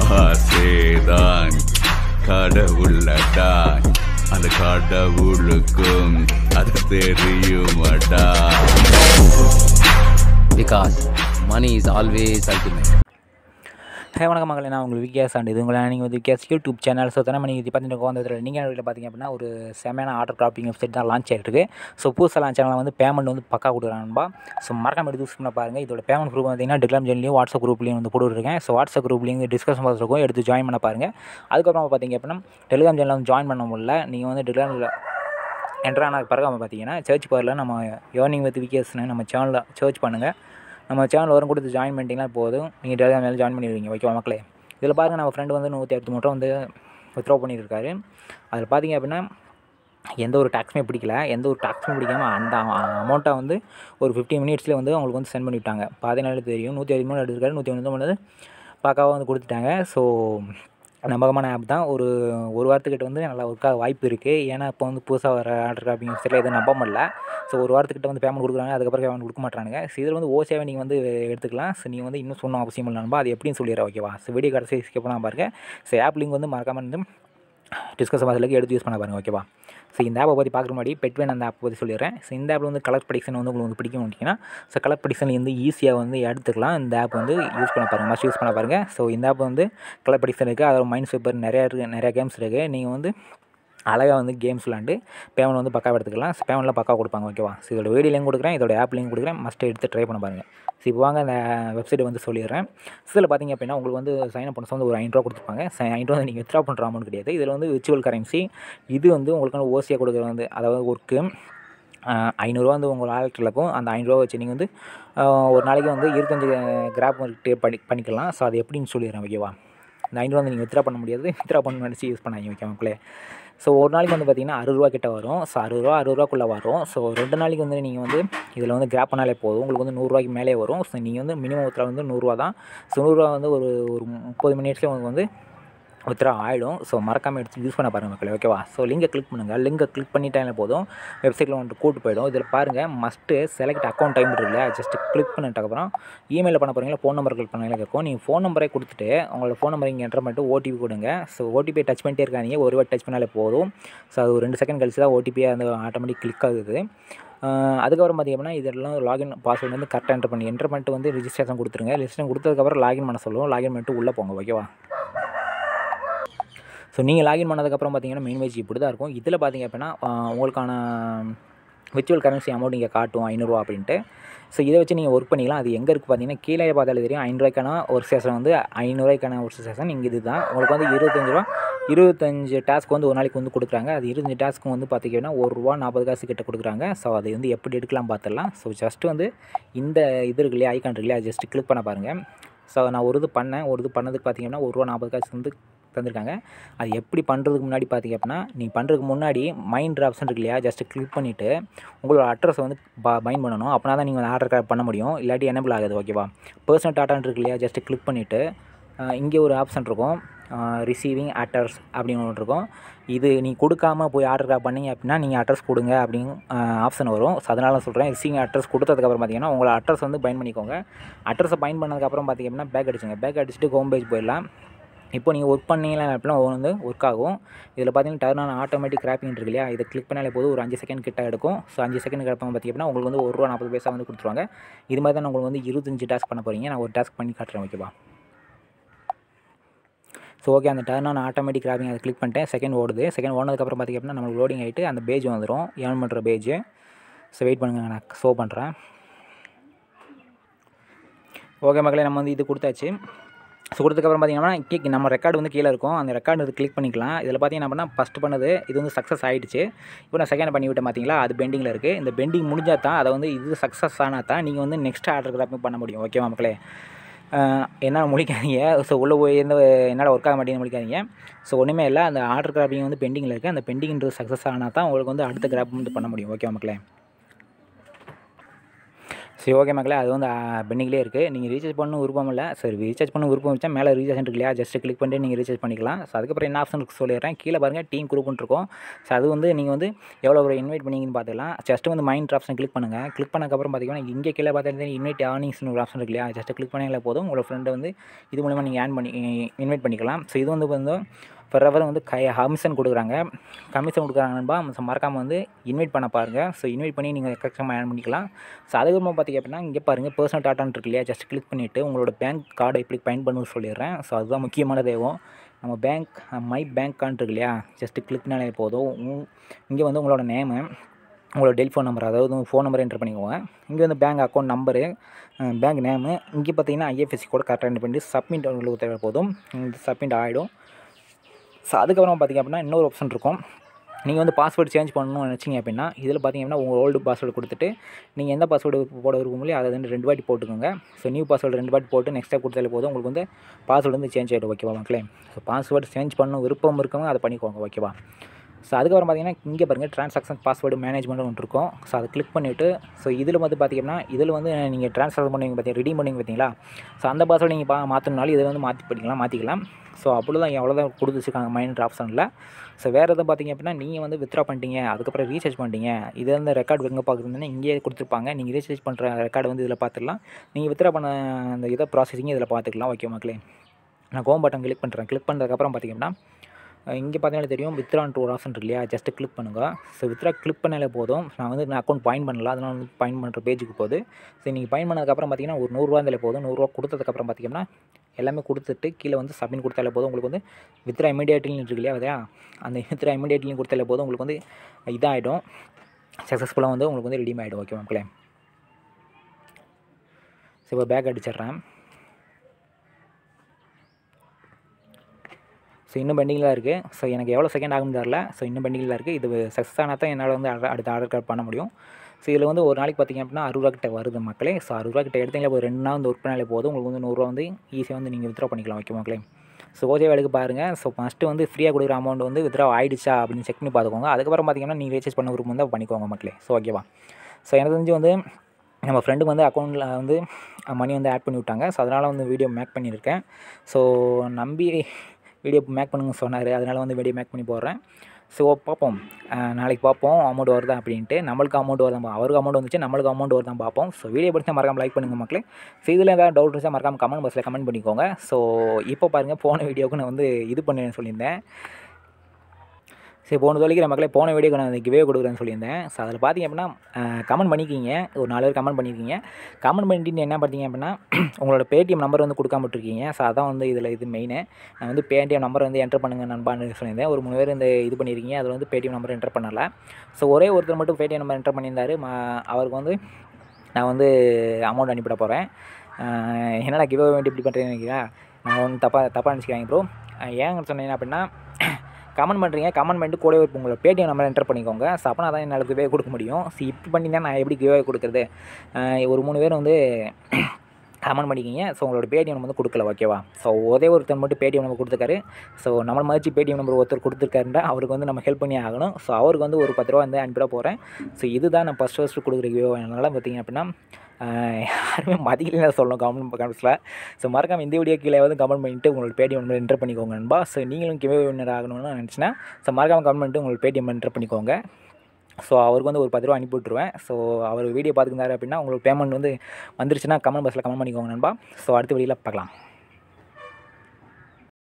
ஆசைதான் கடவுளதான் அந்த கடவுளுக்கும் அது தெரியுமடா because money is always ultimate. ஹே வணக்கம் மகளே நான் உங்களுக்கு விகேஸ் அண்ட் இது உங்களை நீங்கள் வந்து விகேஸ் யூடியூப் சேனல் ஸோ தானே நீங்கள் இது பார்த்துட்டு வந்ததில் நீங்கள் வீட்டில் பார்த்தீங்க அப்படின்னா ஒரு செமையான ஆர்டர் கிராப்பிங் வெப்சைட் தான் லான்ச் ஆகிருக்கு ஸோ புதுசாக லான்ச் ஆனால் வந்து பேமெண்ட் வந்து பக்கா கொடுக்குறான்பா ஸோ மறக்காம எடுத்து யூஸ் பண்ண பாருங்கள் இதோட பேமெண்ட் ப்ரூஃப் பார்த்தீங்கன்னா டெக்லாம் ஜென்லையும் வாட்ஸ்அப் குரூப்லையும் வந்து போட்டுருக்கேன் ஸோ வாட்ஸ்அப் குரூப்லேயும் டிஸ்கஷன் பார்த்துருக்கோம் எடுத்து ஜாயின் பண்ண பாருங்கள் அதுக்கப்புறம் பார்த்தீங்க அப்படின்னா டெலிகிராம் சேனலில் வந்து ஜாயின் பண்ண முடியல நீங்கள் வந்து டெலிகிராமில் என்ட்ரு ஆன பிறகு அவன் பார்த்தீங்கன்னா சர்ச் பாரில் நம்ம ஏர்னிங் வித் விகேஸ்னு நம்ம சேனலில் சர்ச் பண்ணுங்கள் நம்ம சேனல் வரும் கொடுத்து ஜாயின் பண்ணிட்டீங்கன்னா போதும் நீங்கள் டெலிகிராம் சேனல் ஜாயின் பண்ணிடுவீங்க ஓகேவா மக்களே இதில் பாருங்கள் நம்ம ஃப்ரெண்டு வந்து நூற்றி அறுபத்தி மூணு ரூபா வந்து வித்ரா பண்ணியிருக்காரு அதில் பார்த்தீங்க அப்படின்னா எந்த ஒரு டேக்ஸுமே பிடிக்கல எந்த ஒரு டேக்ஸுமே பிடிக்காம அந்த அமௌண்ட்டை வந்து ஒரு ஃபிஃப்டி மினிட்ஸ்லேயே வந்து அவங்களுக்கு வந்து சென்ட் பண்ணிவிட்டாங்க பதினாலு தெரியும் நூற்றி அறுபத்தி மூணு எடுத்துருக்காரு நூற்றி ஒன்று வந்து பார்க்காவாக வந்து கொடுத்துட்டாங்க ஸோ நம்பகமான ஆப் தான் ஒரு ஒரு வாரத்துக்கிட்ட வந்து நல்லா ஒர்க்காக வாய்ப்பு இருக்குது ஏன்னா இப்போ வந்து புதுசாக வர ஆர்டர் காப்பிங் வெப்சைட்டில் எதுவும் நம்ப முடியல ஸோ ஒரு வாரத்துக்கிட்ட வந்து பேமெண்ட் கொடுக்குறாங்க அதுக்கப்புறம் பேமெண்ட் கொடுக்க மாட்டானுங்க ஸோ இதில் வந்து ஓசியாவை நீங்கள் வந்து எடுத்துக்கலாம் ஸோ நீங்கள் வந்து இன்னும் சொன்ன அவசியம் இல்லை நண்பா அது எப்படின்னு சொல்லிடுறேன் ஓகேவா ஸோ வீடியோ கடைசி ஸ்கிப் பண்ணால் பாருங்கள் ஸோ ஆப் லிங்க் வந்து மறக்காமல் வந்து டிஸ்கஸ் பாதிலுக்கு எடுத்து யூஸ் பண்ண பாருங்கள் ஓகேவா ஸோ இந்த ஆப்பை பற்றி பார்க்குற முன்னாடி பெட்வேன் அந்த ஆப் பற்றி சொல்லிடுறேன் ஸோ இந்த ஆப்பில் வந்து கலர் ப்ரடிக்ஷன் வந்து உங்களுக்கு வந்து பிடிக்கும் அப்படின்னா ஸோ கலர் ப்ரடிக்ஷன் வந்து ஈஸியாக வந்து எடுத்துக்கலாம் இந்த ஆப் வந்து யூஸ் பண்ண பாருங்கள் மஸ்ட் யூஸ் பண்ண பாருங்கள் ஸோ இந்த ஆப் வந்து கலர் ப்ரடிக்ஷன் இருக்குது அதோட மைண்ட் சூப்பர் நிறையா இருக்குது நிறையா கேம்ஸ் இருக்குது நீங்கள் வந்து அழகாக வந்து கேம்ஸ் விளாண்டு பேமெண்ட் வந்து பக்காவாக எடுத்துக்கலாம் பேமெண்ட்லாம் பக்கா கொடுப்பாங்க ஓகேவா ஸோ இதோட வீடியோ லிங்க் கொடுக்குறேன் இதோட ஆப் லிங்க் கொடுக்குறேன் மஸ்ட் எடுத்து ட்ரை பண்ண பாருங்கள் ஸோ இப்போ வாங்க அந்த வெப்சைட் வந்து சொல்லிடுறேன் ஸோ இதில் பார்த்தீங்க அப்படின்னா உங்களுக்கு வந்து சைன் அப் பண்ண வந்து ஒரு ஐநூறுவா கொடுத்துருப்பாங்க ஐநூறுவா வந்து நீங்கள் வித்ரா பண்ணுற அமௌண்ட் கிடையாது இதில் வந்து விர்ச்சுவல் கரன்சி இது வந்து உங்களுக்கு வந்து ஓசியாக கொடுக்குற வந்து அதாவது ஒர்க்கு ஐநூறுரூவா வந்து உங்கள் வாலெட்டில் இருக்கும் அந்த ஐநூறுரூவா வச்சு நீங்கள் வந்து ஒரு நாளைக்கு வந்து இருபத்தஞ்சி கிராப் பண்ணி பண்ணிக்கலாம் ஸோ அது எப்படின்னு சொல்லிடுறேன் ஓகேவா இந்த ஐநூறுவா வந்து நீங்கள் வித்ரா பண்ண முடியாது வித்ரா பண்ண நினச்சி யூஸ் பண்ணாங்க ஓகே மக்களே ஸோ ஒரு நாளைக்கு வந்து பார்த்திங்கன்னா அறுபது ரூபா கிட்ட வரும் ஸோ அறுபது ரூபா அறுபது ரூபாக்குள்ளே வரும் ஸோ ரெண்டு நாளைக்கு வந்து நீங்கள் வந்து இதில் வந்து கிராப் பண்ணாலே போதும் உங்களுக்கு வந்து நூறுரூவாய்க்கு மேலே வரும் ஸோ நீங்கள் வந்து மினிமம் வித்ரா வந்து நூறுரூவா தான் ஸோ நூறுரூவா வந்து ஒரு ஒரு முப்பது மினிட்ஸ்லேயே உங்களுக்கு வந்து வித்ரா ஆகிடும் ஸோ மறக்காமல் எடுத்து யூஸ் பண்ண பாருங்கள் மக்களே ஓகேவா ஸோ லிங்கை கிளிக் பண்ணுங்கள் லிங்கை கிளிக் பண்ணிட்டாலே போதும் வெப்சைட்டில் வந்துட்டு கூட்டு போயிடும் இதில் பாருங்கள் மஸ்ட்டு செலக்ட் அக்கௌண்ட் டைம் இருக்குல்ல ஜஸ்ட் கிளிக் பண்ணிட்டக்கப்புறம் இமெயிலில் பண்ண போகிறீங்களா ஃபோன் நம்பர் கிளிக் பண்ணீங்களா கேட்கும் நீங்கள் ஃபோன் நம்பரே கொடுத்துட்டு உங்களோட ஃபோன் நம்பர் இங்கே என்ட்ரு பண்ணிட்டு ஓடிபி கொடுங்க ஸோ ஓடிபி டச் பண்ணிட்டே இருக்காங்க ஒரு வாட்டி டச் பண்ணாலே போதும் ஸோ அது ஒரு ரெண்டு செகண்ட் கழிச்சு தான் ஓடிபியாக அந்த ஆட்டோமேட்டிக் கிளிக் ஆகுது அதுக்கப்புறம் பார்த்திங்கன்னா இதெல்லாம் லாகின் பாஸ்வேர்டு வந்து கரெக்டாக என்ட்ரு பண்ணி என்ட்ரு பண்ணிட்டு வந்து ரிஜிஸ்ட்ரேஷன் கொடுத்துருங்க ரிஜிஸ்ட்ரேஷன் கொடுத்ததுக்கப்புறம் லாகின் பண்ண சொல்லுவோம் லாகின் பண்ணிட்டு உள்ளே போங்க ஓகேவா ஸோ நீங்கள் லாகின் பண்ணதுக்கப்புறம் பார்த்தீங்கன்னா மெயின் பேஜ் இப்படி தான் இருக்கும் இதில் பார்த்தீங்க அப்படின்னா உங்களுக்கான விர்ச்சுவல் கரன்சி அமௌண்ட் இங்கே காட்டும் ஐநூறுரூவா அப்படின்ட்டு ஸோ இதை வச்சு நீங்கள் ஒர்க் பண்ணிக்கலாம் அது எங்கே இருக்குது பார்த்தீங்கன்னா கீழே பார்த்தாலே தெரியும் ஐநூறுவாய்க்கான ஒரு ஸ்டேஷன் வந்து ஐநூறுவாய்க்கான ஒரு ஸ்டேஷன் இங்கே இது தான் உங்களுக்கு வந்து இருபத்தஞ்சு ரூபா இருபத்தஞ்சு டாஸ்க் வந்து ஒரு நாளைக்கு வந்து கொடுக்குறாங்க அது இருபத்தஞ்சு டாஸ்க்கு வந்து பார்த்திங்கன்னா ஒரு ரூபா நாற்பது காசு கிட்ட கொடுக்குறாங்க ஸோ அது வந்து எப்படி எடுக்கலாம் பார்த்துடலாம் ஸோ ஜஸ்ட்டு வந்து இந்த இது இருக்கு இல்லையா ஐக்கான் இருக்கு இல்லையா ஜஸ்ட் கிளிக் பண்ண பாருங்கள் ஸோ நான் ஒரு இது பண்ணேன் ஒரு இது பண்ணதுக்கு பார்த்தீங்கன்னா ஒரு ரூபா நாற்பது காசு வந்து தந்திருக்காங்க அது எப்படி பண்ணுறதுக்கு முன்னாடி பார்த்திங்க அப்படின்னா நீ பண்ணுறதுக்கு முன்னாடி மைண்ட் ஆப்ஷன் இருக்கு இல்லையா ஜஸ்ட் கிளிக் பண்ணிவிட்டு உங்களோட அட்ரஸை வந்து ப பைன் பண்ணணும் அப்படின்னா தான் நீங்கள் ஆர்டர் கார்டு பண்ண முடியும் இல்லாட்டி எனபிள் ஆகுது ஓகேவா பர்சனல் டாட்டான் இருக்கு இல்லையா ஜஸ்ட் கிளிக் பண்ணிவிட்டு இங்கே ஒரு ஆப்ஷன் இருக்கும் ரிசீவிங் அட்ரஸ் அப்படின்னு ஒன்று இருக்கும் இது நீ கொடுக்காம போய் ஆர்டர் கார்டு பண்ணிங்க அப்படின்னா நீங்கள் அட்ரஸ் கொடுங்க அப்படின்னு ஆப்ஷன் வரும் ஸோ அதனால சொல்கிறேன் ரிசீவிங் அட்ரஸ் கொடுத்ததுக்கப்புறம் பார்த்தீங்கன்னா உங்களோட அட்ரஸ் வந்து பைன் பண்ணிக்கோங்க அட்ரஸை பைன் பண்ணதுக்கப்புறம் பார்த்திங்க அப்படின்னா பேக் அடிச்சுங்க பேக் அடிச்சுட்டு ஹோம் பேஜ் போயிடலாம் இப்போ நீங்கள் ஒர்க் பண்ணீங்களா அப்படின்னா வந்து ஒர்க் ஆகும் இதில் பார்த்தீங்கன்னா டர்ன் ஆன் ஆட்டோமேட்டிக் கிராப்பிங் இருக்கு இல்லையா இதை கிளிக் பண்ணாலே போதும் ஒரு அஞ்சு செகண்ட் கிட்ட எடுக்கும் ஸோ அஞ்சு செகண்ட் கிடப்பாங்க பார்த்தீங்கன்னா உங்களுக்கு வந்து ஒரு ரூபா நாற்பது பைசா வந்து கொடுத்துருவாங்க இது மாதிரி தான் உங்களுக்கு வந்து இருபத்தஞ்சு டாஸ்க் பண்ண போகிறீங்க நான் ஒரு டாஸ்க் பண்ணி காட்டுறேன் ஓகேவா ஸோ ஓகே அந்த டர்ன் ஆன் ஆட்டோமேட்டிக் கிராப்பிங் அதை கிளிக் பண்ணிட்டேன் செகண்ட் ஓடுது செகண்ட் ஓடுனதுக்கப்புறம் பார்த்திங்க அப்படின்னா நம்மளுக்கு லோடிங் ஆகிட்டு அந்த பேஜ் வந்துடும் ஏர்ன் பண்ணுற பேஜ் ஸோ வெயிட் பண்ணுங்கள் நான் ஷோ பண்ணுறேன் ஓகே மக்களே நம்ம வந்து இது கொடுத்தாச்சு ஸோ கொடுத்ததுக்கப்புறம் பார்த்தீங்கன்னா கீ நம்ம ரெக்கார்டு வந்து கீழே இருக்கும் அந்த ரெக்கார்டு வந்து கிளிக் பண்ணிக்கலாம் இதில் பார்த்தீங்கன்னா அப்படின்னா ஃபஸ்ட் பண்ணது இது வந்து சக்ஸஸ் ஆகிடுச்சு இப்போ நான் செகண்ட் பண்ணி விட்டேன் பார்த்தீங்களா அது பெண்டிங்கில் இருக்குது இந்த பெண்டிங் முடிஞ்சால் தான் அதை வந்து இது சக்ஸஸ் ஆனால் தான் நீங்கள் வந்து நெக்ஸ்ட் ஆர்டர் கிராப்பிங் பண்ண முடியும் ஓகேவா மக்களே என்னால் முடிக்காதீங்க ஸோ உள்ளே போய் இருந்து என்னால் ஒர்க் ஆக மாட்டேங்குது முடிக்காதீங்க ஸோ ஒன்றுமே இல்லை அந்த ஆர்டர் கிராப்பிங் வந்து பெண்டிங்கில் இருக்குது அந்த பெண்டிங்ன்றது சக்ஸஸ் ஆனால் தான் உங்களுக்கு வந்து அடுத்த கிராப் வந்து பண்ண முடியும் ஓகேவா மக்களே சரி ஓகே மக்களே அது வந்து பெண்டிங்லேயே இருக்குது நீங்கள் ரீசார்ஜ் பண்ணணும் விருப்பம் இல்லை சரி ரீசார்ஜ் பண்ண விருப்பம் வச்சா மேலே ரீசார்ஜ் இருக்கு இல்லையா ஜஸ்ட் கிளிக் பண்ணிட்டு நீங்கள் ரீசார்ஜ் பண்ணிக்கலாம் ஸோ அதுக்கப்புறம் என்ன ஆப்ஷன் இருக்கு சொல்லிடுறேன் கீழே பாருங்கள் டீம் குரூப்னு இருக்கும் ஸோ அது வந்து நீங்கள் வந்து எவ்வளோ ஒரு இன்வைட் பண்ணிங்கன்னு பார்த்துக்கலாம் ஜஸ்ட் வந்து மைண்ட் ஆப்ஷன் கிளிக் பண்ணுங்கள் கிளிக் பண்ணக்கப்புறம் பார்த்தீங்கன்னா இங்கே கீழே பார்த்தீங்கன்னா இன்வைட் ஆர்னிங்ஸ்னு ஒரு ஆப்ஷன் இருக்கு இல்லையா ஜஸ்ட் கிளிக் பண்ணிங்களே போதும் உங்களோட ஃப்ரெண்டை வந்து இது மூலமாக நீங்கள் ஆன் பண்ணி இன்வைட் பண்ணிக்கலாம் ஸோ இது வந்து வந்து ஃபர்எவர் வந்து கை கமிஷன் கொடுக்குறாங்க கமிஷன் கொடுக்குறாங்கன்பா மறக்காமல் வந்து இன்வைட் பண்ண பாருங்கள் ஸோ இன்வைட் பண்ணி நீங்கள் கரெக்டாக ஆன் பண்ணிக்கலாம் ஸோ அதுக்கப்புறமா பார்த்தீங்க அப்படின்னா இங்கே பாருங்கள் பர்சனல் டாட்டான் இருக்கு இல்லையா ஜஸ்ட் கிளிக் பண்ணிவிட்டு உங்களோட பேங்க் கார்டை எப்படி பயன் பண்ணணும்னு சொல்லிடுறேன் ஸோ அதுதான் முக்கியமான தேவம் நம்ம பேங்க் மை பேங்க் கார்டு இருக்கு இல்லையா ஜஸ்ட் கிளிக்னாலே போதும் இங்கே வந்து உங்களோட நேமு உங்களோட டெலிஃபோன் நம்பர் அதாவது ஃபோன் நம்பர் என்டர் பண்ணிக்கோங்க இங்கே வந்து bank account number bank name இங்கே பார்த்தீங்கன்னா ஐஎஃப்எஸ்சி கூட கரெக்டாக என்டர் பண்ணிட்டு சப்மிட் உங்களுக்கு தேவை போதும் இது சப்மிட் ஆகிடும் ஸோ அதுக்கப்புறம் பார்த்திங்க அப்படின்னா இன்னொரு ஆப்ஷன் இருக்கும் நீங்கள் வந்து பாஸ்வேர்டு சேஞ்ச் பண்ணணும்னு நினச்சிங்க அப்படின்னா இதில் பார்த்தீங்கன்னா உங்கள் ஓல்டு பாஸ்வேர்டு கொடுத்துட்டு நீங்கள் எந்த பாஸ்வேர்டு போட விரும்பலையோ அதை வந்து ரெண்டு வாட்டி போட்டுக்கோங்க ஸோ நியூ பாஸ்வேர்டு ரெண்டு வாட்டி போட்டு நெக்ஸ்ட் கொடுத்தாலே போதும் உங்களுக்கு வந்து பாஸ்வேர்டு வந்து சேஞ்ச் ஆகிடும் ஓகேவா மக்களே ஸோ பாஸ்வேர்டு சேஞ்ச் பண்ணணும் விருப்பம் இருக்கவங்க அதை பண்ணிக்கோங்க ஓகேவா ஸோ அதுக்கப்புறம் பார்த்தீங்கன்னா இங்கே பாருங்கள் ட்ரான்சாக்ஷன் பாஸ்வேர்டு மேனேஜ்மெண்ட் ஒன்று இருக்கும் ஸோ அதை கிளிக் பண்ணிவிட்டு ஸோ இதில் வந்து பார்த்தீங்கன்னா இதில் வந்து நீங்கள் ட்ரான்ஸ்ஃபர் பண்ணுவீங்க பார்த்தீங்க ரெடி பண்ணுவீங்க பார்த்தீங்களா ஸோ அந்த பாஸ்வேர்டு நீங்கள் பா மாற்றணுனாலும் இதை வந்து மாற்றி பண்ணிக்கலாம் மாற்றிக்கலாம் ஸோ அவ்வளோதான் எவ்வளோதான் கொடுத்து வச்சுருக்காங்க மைண்ட் ஆப்ஷனில் ஸோ வேறு எதாவது பார்த்தீங்க அப்படின்னா நீங்கள் வந்து வித்ரா பண்ணிட்டீங்க அதுக்கப்புறம் ரீசார்ஜ் பண்ணிட்டீங்க இது வந்து ரெக்கார்டு எங்கே பார்க்குறதுன்னா இங்கேயே கொடுத்துருப்பாங்க நீங்கள் ரீசார்ஜ் பண்ணுற ரெக்கார்டு வந்து இதில் பார்த்துடலாம் நீங்கள் வித்ரா பண்ண அந்த இதை ப்ராசஸிங் இதில் பார்த்துக்கலாம் ஓகே மக்களே நான் கோம் பட்டன் கிளிக் பண்ணுறேன் கிளிக் பண்ணுறதுக்கப்புறம் பார்த்தீங்கன்னா இங்கே பார்த்தீங்கன்னா தெரியும் வித்ரான்ட்டு ஒரு ஆப்ஷன் இருக்கு இல்லையா ஜஸ்ட் கிளிக் பண்ணுங்கள் ஸோ வித்ரா கிளிக் பண்ணாலே போதும் நான் வந்து நான் அக்கௌண்ட் பாயிண்ட் பண்ணல அதனால் வந்து பாயிண்ட் பண்ணுற பேஜுக்கு போகுது ஸோ நீங்கள் பாயிண்ட் பண்ணதுக்கப்புறம் பார்த்தீங்கன்னா ஒரு நூறுரூவா இருந்தாலே போதும் நூறுரூவா கொடுத்ததுக்கப்புறம் பார்த்தீங்கன்னா எல்லாமே கொடுத்துட்டு கீழே வந்து சப்மிட் கொடுத்தாலே போதும் உங்களுக்கு வந்து வித்ரா இமீடியட்லின்னு இருக்கு இல்லையா அதையா அந்த வித்ரா இமீடியட்லின்னு கொடுத்தாலே போதும் உங்களுக்கு வந்து இதாகிடும் சக்ஸஸ்ஃபுல்லாக வந்து உங்களுக்கு வந்து ரெடியும் ஆகிடும் ஓகே மக்களே ஸோ இப்போ பேக் அடிச்சிட்றேன் ஸோ இன்னும் பெண்டிங்கில் இருக்குது ஸோ எனக்கு எவ்வளோ செகண்ட் ஆகும்னு தெரில ஸோ இன்னும் பெண்டிங்கில் இருக்குது இது சக்ஸஸ் ஆனால் தான் என்னால் வந்து அட- அடுத்த ஆர்டர் கார்டு பண்ண முடியும் ஸோ இதில் வந்து ஒரு நாளைக்கு பார்த்தீங்க அப்படின்னா அறுபது ரூபா கிட்ட வருது மக்களே ஸோ அறுபது ரூபா கிட்ட எடுத்தீங்களே ஒரு ரெண்டு நாள் வந்து ஒர்க் பண்ணாலே போதும் உங்களுக்கு வந்து நூறுரூவா வந்து ஈஸியாக வந்து நீங்கள் வித்ரா பண்ணிக்கலாம் ஓகே மக்களே ஸோ ஓஜே வேலைக்கு பாருங்கள் ஸோ ஃபஸ்ட்டு வந்து ஃப்ரீயாக கொடுக்குற அமௌண்ட் வந்து வித்ரா ஆயிடுச்சா அப்படின்னு செக் பண்ணி பார்த்துக்கோங்க அதுக்கப்புறம் பார்த்தீங்கன்னா நீங்கள் ரீசார்ஜ் பண்ண விருப்பம் தான் பண்ணிக்கோங்க மக்களே ஸோ ஓகேவா ஸோ எனக்கு தெரிஞ்சு வந்து நம்ம ஃப்ரெண்டுக்கு வந்து அக்கௌண்ட்டில் வந்து மணி வந்து ஆட் பண்ணி விட்டாங்க ஸோ அதனால் வந்து வீடியோ மேக் பண்ணியிருக்கேன் ஸோ நம்பி வீடியோ மேக் பண்ணுங்க சொன்னார் அதனால் வந்து வீடியோ மேக் பண்ணி போடுறேன் ஸோ பார்ப்போம் அஹ் நாளைக்கு பார்ப்போம் அமௌண்ட் வருதா அப்படின்ட்டு நம்மளுக்கு அமௌண்ட் வருதான் அவருக்கு அமௌண்ட் வந்துச்சு நம்மளுக்கு அமௌண்ட் வருதான் பார்ப்போம் ஸோ வீடியோ பிடிச்சா மறக்காம லைக் பண்ணுங்கள் மக்களே ஸோ இதில் ஏதாவது டவுட் இருந்தால் மறக்காம கமெண்ட் பாக்ஸில் கமெண்ட் பண்ணிக்கோங்க ஸோ இப்போ பாருங்கள் போன வீடியோவுக்கு நான் வந்து இது பண்ணேன்னு சொல்லியிருந்தேன் சரி போன தொலைக்கிற மக்களே போன வீடியோக்கு நான் கிவே கொடுக்குறேன்னு சொல்லியிருந்தேன் ஸோ அதில் பார்த்தீங்க அப்படின்னா கமெண்ட் பண்ணிக்கிங்க ஒரு நாலு பேர் கமெண்ட் பண்ணியிருக்கீங்க கமெண்ட் பண்ணிட்டு என்ன பார்த்தீங்க அப்படின்னா உங்களோட பேடிஎம் நம்பர் வந்து கொடுக்காம விட்டுருக்கீங்க ஸோ அதான் வந்து இதில் இது மெயினு நான் வந்து பேடிஎம் நம்பர் வந்து என்டர் பண்ணுங்க நண்பான்னு சொல்லியிருந்தேன் ஒரு மூணு பேர் இந்த இது பண்ணியிருக்கீங்க அதில் வந்து பேடிஎம் நம்பர் என்டர் பண்ணல ஸோ ஒரே ஒருத்தர் மட்டும் பேடிஎம் நம்பர் என்டர் பண்ணியிருந்தாரு ம- அவருக்கு வந்து நான் வந்து அமௌண்ட் அனுப்பிட போகிறேன் என்னடா கிவ் வேண்டி இப்படி பண்ணுறேன்னு நினைக்கிறா நான் ஒன்றும் தப்பாக தப்பாக நினச்சிக்கிறாங்க ப்ரோ ஏங்க சொன்னீங்க அப்படின்னா கமெண்ட் பண்ணுறீங்க கமெண்ட் பண்ணிட்டு கூட ஒரு உங்களோட பேடிஎம் நம்பர் என்டர் பண்ணிக்கோங்க ஸோ அப்போ தான் என்னால் கிவே கொடுக்க முடியும் ஸோ இப்படி பண்ணியிருந்தா நான் எப்படி கிவே கொடுக்குறது அஹ் ஒரு மூணு பேர் வந்து கமெண்ட் பண்ணிக்கிங்க ஸோ உங்களோட பேடிஎம் நம்பர் வந்து கொடுக்கல ஓகேவா ஸோ ஒரே ஒருத்தர் மட்டும் பேடிஎம் நம்பர் கொடுத்துருக்காரு ஸோ நம்மளை மதிச்சு பேடிஎம் நம்பர் ஒருத்தர் கொடுத்துருக்காருண்டா அவருக்கு வந்து நம்ம ஹெல்ப் பண்ணி ஆகணும் ஸோ அவருக்கு வந்து ஒரு பத்து ரூபா வந்து அனுப்பிட போகிறேன் ஸோ இதுதான் நான் ஃபஸ்ட் ஃபஸ்ட்டு கொடுக்குற கிவே அதனால் பார்த்தீங்க அப்படின்னா ஆஹ் யாருமே மதிக்கலன்னு சொல்லணும் கமெண்ட் கமெண்ட்ஸில் ஸோ மறக்காம இந்த வீடியோ கீழே வந்து கமெண்ட் பண்ணிட்டு உங்களோட பேடிஎம் நம்பர் என்டர் பண்ணிக்கோங்க நண்பா ஸோ நீங்களும் கிவே வின்னர் ஆகணும்னு நினச்சினா ஸோ மறக்காம கமெண்ட் பண்ணிட்டு உங்களோட பேடிஎம் என்டர் பண்ணிக்கோங்க ஸோ அவருக்கு வந்து ஒரு பத்து ரூபா அனுப்பி விட்ருவேன் ஸோ அவர் வீடியோ பார்த்துருந்தாரு அப்படின்னா உங்களுக்கு பேமெண்ட் வந்து வந்துருச்சுன்னா கமெண்ட் பாக்ஸில் கமெண்ட் பண்ணிக்கோங்க நண்பா ஸோ அடுத்த வீடியோவில் பார்க்கலாம்